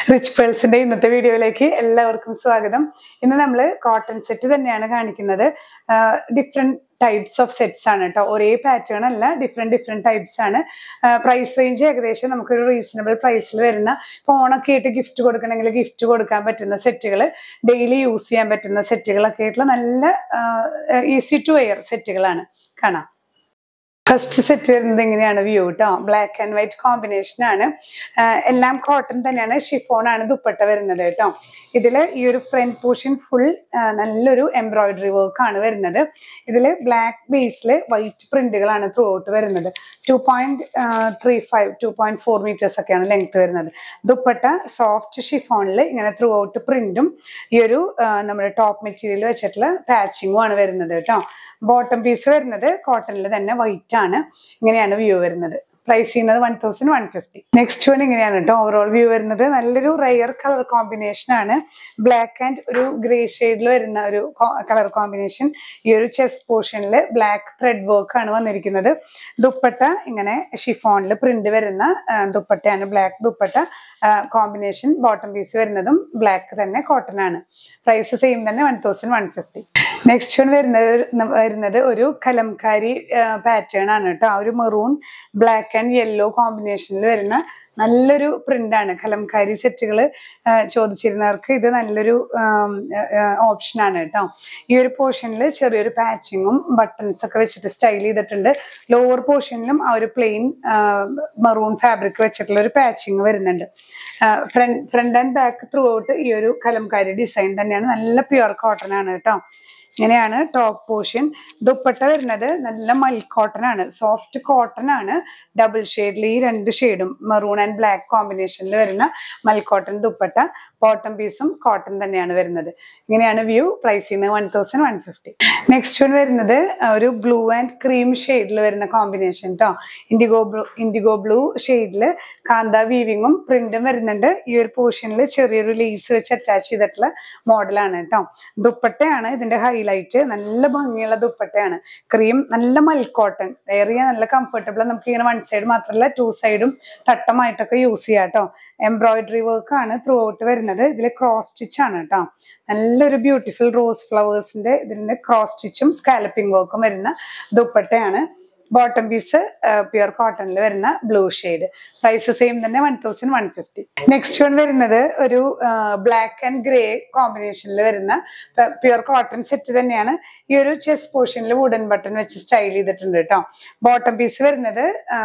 rich പേൾസിന്റെ ഇന്നത്തെ വീഡിയോയിലേക്ക് എല്ലാവർക്കും സ്വാഗതം ഇന്ന് നമ്മൾ കോട്ടൺ സെറ്റ് തന്നെയാണ് കാണിക്കുന്നത് ഡിഫറെന്റ് ടൈപ്സ് ഓഫ് സെറ്റ്സ് ആണ് കേട്ടോ ഒരേ പാറ്റേൺ അല്ല ഡിഫറെന്റ് ഡിഫറെന്റ് ടൈപ്സ് ആണ് പ്രൈസ് റേഞ്ച് ഏകദേശം നമുക്കൊരു റീസണബിൾ പ്രൈസിൽ വരുന്ന ഇപ്പോൾ ഓണൊക്കെ ആയിട്ട് ഗിഫ്റ്റ് കൊടുക്കണമെങ്കിൽ ഗിഫ്റ്റ് കൊടുക്കാൻ പറ്റുന്ന സെറ്റുകൾ ഡെയിലി യൂസ് ചെയ്യാൻ പറ്റുന്ന സെറ്റുകളൊക്കെ ആയിട്ടുള്ള നല്ല ഈസി ടു വെയർ സെറ്റുകളാണ് കാണാം ഫസ്റ്റ് സെറ്റ് വരുന്നത് എങ്ങനെയാണ് വ്യൂ കേട്ടോ ബ്ലാക്ക് ആൻഡ് വൈറ്റ് കോമ്പിനേഷൻ ആണ് ആഹ് എല്ലാം കോട്ടൺ തന്നെയാണ് ഷിഫോൺ ആണ് ദുപ്പട്ട വരുന്നത് കേട്ടോ ഇതിൽ ഈ ഒരു ഫ്രണ്ട് പോർഷൻ ഫുൾ നല്ലൊരു എംബ്രോയിഡറി വർക്ക് ആണ് വരുന്നത് ഇതിൽ ബ്ലാക്ക് ബേസിൽ വൈറ്റ് പ്രിന്റുകളാണ് ത്രൂ ഔട്ട് വരുന്നത് two point three five two point four meters ഒക്കെയാണ് ലെങ്ത് വരുന്നത് ദുപ്പട്ട സോഫ്റ്റ് ഷിഫോണിൽ ഇങ്ങനെ ത്രൂ ഔട്ട് പ്രിന്റും ഈ ഒരു ആഹ് നമ്മുടെ ടോപ്പ് മെറ്റീരിയൽ വെച്ചിട്ടുള്ള പാച്ചിങ്ങും ആണ് വരുന്നത് കേട്ടോ ബോട്ടം പീസ് വരുന്നത് കോട്ടണിൽ തന്നെ വൈറ്റ് ആണ് ഇങ്ങനെയാണ് വ്യൂ വരുന്നത് പ്രൈസ് ചെയ്യുന്നത് one thousand one fifty next one ഇങ്ങനെയാണ് കേട്ടോ ഓവറോൾ വ്യൂ വരുന്നത് നല്ലൊരു റയർ കളർ കോമ്പിനേഷൻ ആണ് ബ്ലാക്ക് ആൻഡ് ഒരു ഗ്രേ ഷെയ്ഡിൽ വരുന്ന ഒരു കളർ കോമ്പിനേഷൻ ഈ ഒരു ചെസ്റ്റ് പോർഷനിൽ ബ്ലാക്ക് ത്രെഡ് വർക്ക് ആണ് വന്നിരിക്കുന്നത് ദുപ്പട്ട ഇങ്ങനെ ഷിഫോണിൽ പ്രിന്റ് വരുന്ന ആ, ദുപ്പട്ടയാണ് black dupatta combination bottom piece വരുന്നതും ബ്ലാക്ക് തന്നെ കോട്ടൺ ആണ് പ്രൈസ് സെയിം തന്നെ one thousand one fifty next one വരുന്നത് ന- വരുന്നത് ഒരു കലംകാരി പാറ്റേൺ ആണ് കേട്ടോ ആ ഒരു മെറൂൺ ബ്ലാക്ക് ആൻഡ് യെല്ലോ കോമ്പിനേഷനിൽ വരുന്ന നല്ലൊരു പ്രിന്റ് ആണ് കലംകാരി സെറ്റുകൾ ചോദിച്ചിരുന്നവർക്ക് ഇത് നല്ലൊരു ഓപ്ഷൻ ആണ് കേട്ടോ ഈ ഒരു പോർഷനിൽ ചെറിയൊരു പാച്ചിങ്ങും ബട്ടൺസ് ഒക്കെ വെച്ചിട്ട് സ്റ്റൈൽ ചെയ്തിട്ടുണ്ട് ലോവർ പോർഷനിലും ആ ഒരു പ്ലെയിൻ മറൂൺ ഫാബ്രിക് വെച്ചിട്ടുള്ള ഒരു പാച്ചിങ് വരുന്നുണ്ട് front front and back through out ഈ ഒരു കലംകാരി ഡിസൈൻ തന്നെയാണ് നല്ല പ്യുവർ കോട്ടൺ ആണ് കേട്ടോ ഇങ്ങനെയാണ് ടോപ്പ് പോർഷൻ ദുപ്പട്ട വരുന്നത് നല്ല മൽ കോട്ടൺ ആണ് സോഫ്റ്റ് കോട്ടൺ ആണ് ഡബിൾ ഷെയ്ഡിൽ ഈ രണ്ട് ഷെയ്ഡും മെറൂൺ ആൻഡ് ബ്ലാക്ക് കോമ്പിനേഷനിൽ വരുന്ന മൽ കോട്ടൺ ദുപ്പട്ട ബോട്ടം പീസും കോട്ടൺ തന്നെയാണ് വരുന്നത് ഇങ്ങനെയാണ് വ്യൂ പ്രൈസ് ചെയ്യുന്നത് one thousand one fifty next one വരുന്നത് ഒരു ബ്ലൂ ആൻഡ് ക്രീം ഷെയ്ഡിൽ വരുന്ന കോമ്പിനേഷൻ കേട്ടോ ഇൻഡിഗോ ബ്ലൂ ഇൻഡിഗോ ബ്ലൂ ഷെയ്ഡിൽ കാന്ത വീവിങ്ങും പ്രിന്റും വരുന്നുണ്ട് ഈ ഒരു പോർഷനിൽ ചെറിയൊരു ലേസ് വെച്ച് അറ്റാച്ച് ചെയ്തിട്ടുള്ള മോഡലാണ് കേട്ടോ ദുപ്പട്ടയാണ് ഇതിന്റെ ഹൈലൈറ്റ് നല്ല ഭംഗിയുള്ള ദുപ്പട്ടയാണ് ക്രീം നല്ല മൽക്കോട്ടൺ ഏറിയ നല്ല കംഫർട്ടബിൾ നമുക്ക് ഇങ്ങനെ വൺ സൈഡ് മാത്രമല്ല ടു സൈഡും തട്ടമായിട്ടൊക്കെ യൂസ് ചെയ്യാം കേട്ടോ എംബ്രോയിഡറി വർക്ക് ആണ് ത്രൂ ഔട്ട് വരുന്നത് ഇതിൽ ക്രോസ് സ്റ്റിച്ച് ആണ് കേട്ടോ നല്ലൊരു ബ്യൂട്ടിഫുൾ റോസ് ഫ്ലവേഴ്സിന്റെ ഇതിന്റെ ക്രോസ് സ്റ്റിച്ചും സ്കാലപ്പിംഗ് വർക്കും വരുന്ന ദുപ്പട്ടയാണ് ബോട്ടം പീസ് പ്യുർ കോട്ടണിൽ വരുന്ന ബ്ലൂ ഷെയ്ഡ് പ്രൈസ് സെയിം തന്നെ one thousand one fifty next one വരുന്നത് ഒരു ബ്ലാക്ക് ആൻഡ് ഗ്രേ കോമ്പിനേഷനിൽ വരുന്ന പ്യുർ കോട്ടൺ സെറ്റ് തന്നെയാണ് ഈ ഒരു ചെസ്റ്റ് പോർഷനിൽ വുഡൻ ബട്ടൺ വെച്ച് സ്റ്റൈൽ ചെയ്തിട്ടുണ്ട് കേട്ടോ ബോട്ടം പീസ് വരുന്നത്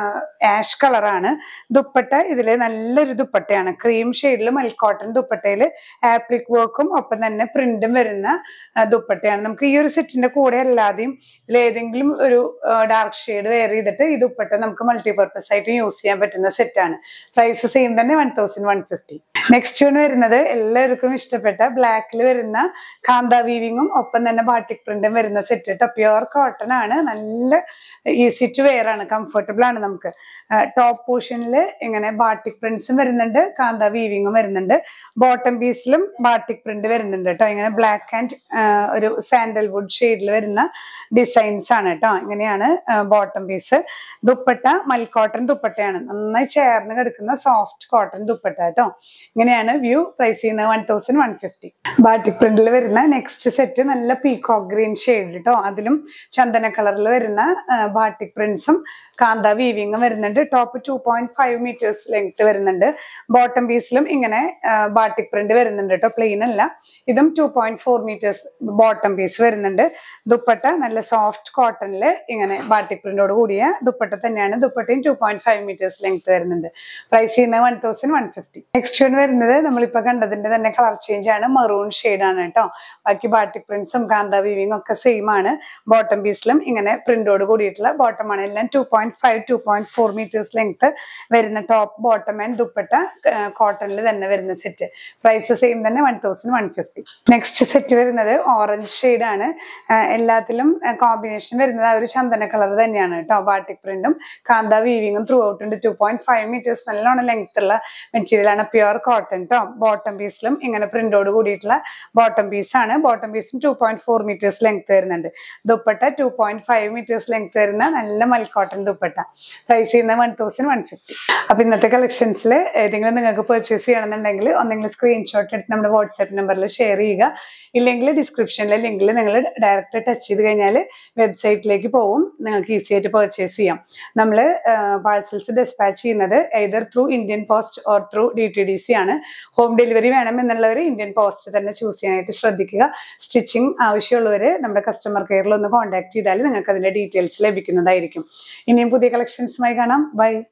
ആഷ് കളറാണ് ദുപ്പട്ട ഇതിൽ നല്ലൊരു ദുപ്പട്ടയാണ് ക്രീം ഷെയ്ഡിൽ മൽ കോട്ടൺ ദുപ്പട്ടയിൽ ആപ്ലിക് വർക്കും ഒപ്പം തന്നെ പ്രിന്റും വരുന്ന ആ, ദുപ്പട്ടയാണ് നമുക്ക് ഈ ഒരു സെറ്റിന്റെ കൂടെ അല്ലാതെയും ഇതിൽ ഏതെങ്കിലും ഒരു ഡാർക്ക് ഷെയ്ഡ് വെയർ ചെയ്തിട്ട് ഈ ദുപ്പട്ട നമുക്ക് മൾട്ടിപർപ്പസ് ആയിട്ട് യൂസ് ചെയ്യാൻ പറ്റുന്ന സെറ്റാണ് പ്രൈസ് സെയിം തന്നെ one thousand one fifty next one വരുന്നത് എല്ലാവർക്കും ഇഷ്ടപ്പെട്ട ബ്ലാക്കിൽ വരുന്ന കാന്ത വീവിങ്ങും ഒപ്പം തന്നെ ബാട്ടിക് പ്രിന്റും വരുന്ന സെറ്റ് കേട്ടോ പ്യുവർ കോട്ടൺ ആണ് നല്ല ഈസി ടു വെയർ ആണ് കംഫർട്ടബിൾ ആണ് നമുക്ക് ടോപ്പ് പോർഷനിൽ ഇങ്ങനെ ബാട്ടിക് പ്രിന്റ്സും വരുന്നുണ്ട് കാന്ത വീവിങ്ങും വരുന്നുണ്ട് ബോട്ടം പീസിലും ബാട്ടിക് പ്രിന്റ് വരുന്നുണ്ട് കേട്ടോ ഇങ്ങനെ ബ്ലാക്ക് ആൻഡ് ഒരു സാൻഡൽവുഡ് ഷെയ്ഡിൽ വരുന്ന ഡിസൈൻസ് ആണ് കേട്ടോ ഇങ്ങനെയാണ് ബോട്ടം പീസ് ദുപ്പട്ട മൽ കോട്ടൺ ദുപ്പട്ടയാണ് നന്നായി ചേർന്ന് കിടക്കുന്ന സോഫ്റ്റ് കോട്ടൺ ദുപ്പട്ട കേട്ടോ ഇങ്ങനെയാണ് വ്യൂ പ്രൈസ് ചെയ്യുന്നത് one thousand one fifty batik പ്രിന്റിൽ വരുന്ന നെക്സ്റ്റ് സെറ്റ് നല്ല പീകോക്ക് ഗ്രീൻ ഷെയ്ഡ് കേട്ടോ അതിലും ചന്ദന കളറിൽ വരുന്ന ബാട്ടിക് പ്രിന്റ്സും കാന്ത വീവിങ്ങും വരുന്നുണ്ട് top two point five meters length വരുന്നുണ്ട് ബോട്ടം പീസിലും ഇങ്ങനെ ബാട്ടിക് പ്രിന്റ് വരുന്നുണ്ട് കേട്ടോ പ്ലെയിൻ അല്ല ഇതും two point four meters bottom piece വരുന്നുണ്ട് ദുപ്പട്ട നല്ല സോഫ്റ്റ് കോട്ടണിൽ ഇങ്ങനെ ബാട്ടിക് പ്രിന്റോട് കൂടിയ ദുപ്പട്ട തന്നെയാണ് ദുപ്പട്ടയും two point five meters length വരുന്നുണ്ട് പ്രൈസ് ചെയ്യുന്നത് one thousand one fifty next one വരുന്നത് നമ്മളിപ്പോൾ കണ്ടതിന്റെ തന്നെ കളർ ചേഞ്ച് ആണ് മെറൂൺ ആണ് കേട്ടോ ബാക്കി ബാട്ടിക് പ്രിന്റ്സും കാന്ത വീവിങ് ഒക്കെ സെയിം ആണ് ബോട്ടം പീസിലും ഇങ്ങനെ പ്രിന്റോട് കൂടിയിട്ടുള്ള ബോട്ടം ആണ് എല്ലാം two point five two point four meters length വരുന്ന ടോപ്പ് ബോട്ടം ആൻഡ് ദുപ്പട്ട കോട്ടണിൽ തന്നെ വരുന്ന സെറ്റ് പ്രൈസ് സെയിം തന്നെ one thousand one fifty next set വരുന്നത് ഓറഞ്ച് ആണ് ആഹ് എല്ലാത്തിലും കോമ്പിനേഷൻ വരുന്നത് ആ ഒരു ചന്ദന കളർ തന്നെയാണ് കേട്ടോ ബാട്ടിക് പ്രിന്റും കാന്ത വീവിങ്ങും ത്രൂ ഔട്ട് ഉണ്ട് ടു പോയിന്റ് ഫൈവ് മീറ്റേഴ്സ് നല്ലോണം ലെങ്ത് ഉള്ള മെറ്റീരിയൽ ആണ് പ്യുവർ കോട്ടൺ കേട്ടോ ബോട്ടം പീസിലും ഇങ്ങനെ പ്രിന്റോട് കൂടിയിട്ടുള്ള ബോട്ടം പീസാണ് ബോട്ടം പീസും two point four meters length വരുന്നുണ്ട് dupatta two point five meters length വരുന്ന നല്ല മൽ കോട്ടൺ ദുപ്പട്ട പ്രൈസ് ചെയ്യുന്ന വൺ തൗസൻഡ് വൺ ഫിഫ്റ്റി അപ്പൊ ഇന്നത്തെ കളക്ഷൻസിൽ ഏതെങ്കിലും നിങ്ങൾക്ക് പർച്ചേസ് ചെയ്യണമെന്നുണ്ടെങ്കിൽ ഒന്നെങ്കിൽ സ്ക്രീൻഷോട്ട് എടുത്ത് നമ്മുടെ വാട്സാപ്പ് നമ്പറിൽ ഷെയർ ചെയ്യുക ഇല്ലെങ്കിൽ ഡിസ്ക്രിപ്ഷനിലെ ലിങ്കിൽ നിങ്ങൾ ഡയറക്റ്റ് ടച്ച് ചെയ്ത് കഴിഞ്ഞാൽ വെബ്സൈറ്റിലേക്ക് പോകും നിങ്ങൾക്ക് ഈസി ആയിട്ട് പർച്ചേസ് ചെയ്യാം നമ്മൾ പാഴ്സൽസ് ഡിസ്പാച്ച് ചെയ്യുന്നത് either through Indian post or through D T D C ആണ് ഹോം ഡെലിവറി വേണം എന്നുള്ളവർ ഇന്ത്യൻ പോസ്റ്റ് തന്നെ ചൂസ് ചെയ്യാനായിട്ട് ശ്രദ്ധിക്കുക സ്റ്റിച്ചിങ് ആവശ്യമുള്ളവർ നമ്മുടെ കസ്റ്റമർ കെയറിൽ ഒന്ന് കോൺടാക്ട് ചെയ്താൽ നിങ്ങൾക്ക് അതിന്റെ ഡീറ്റെയിൽസ് ലഭിക്കുന്നതായിരിക്കും ഇനിയും പുതിയ കളക്ഷൻസുമായി കാണാം ബൈ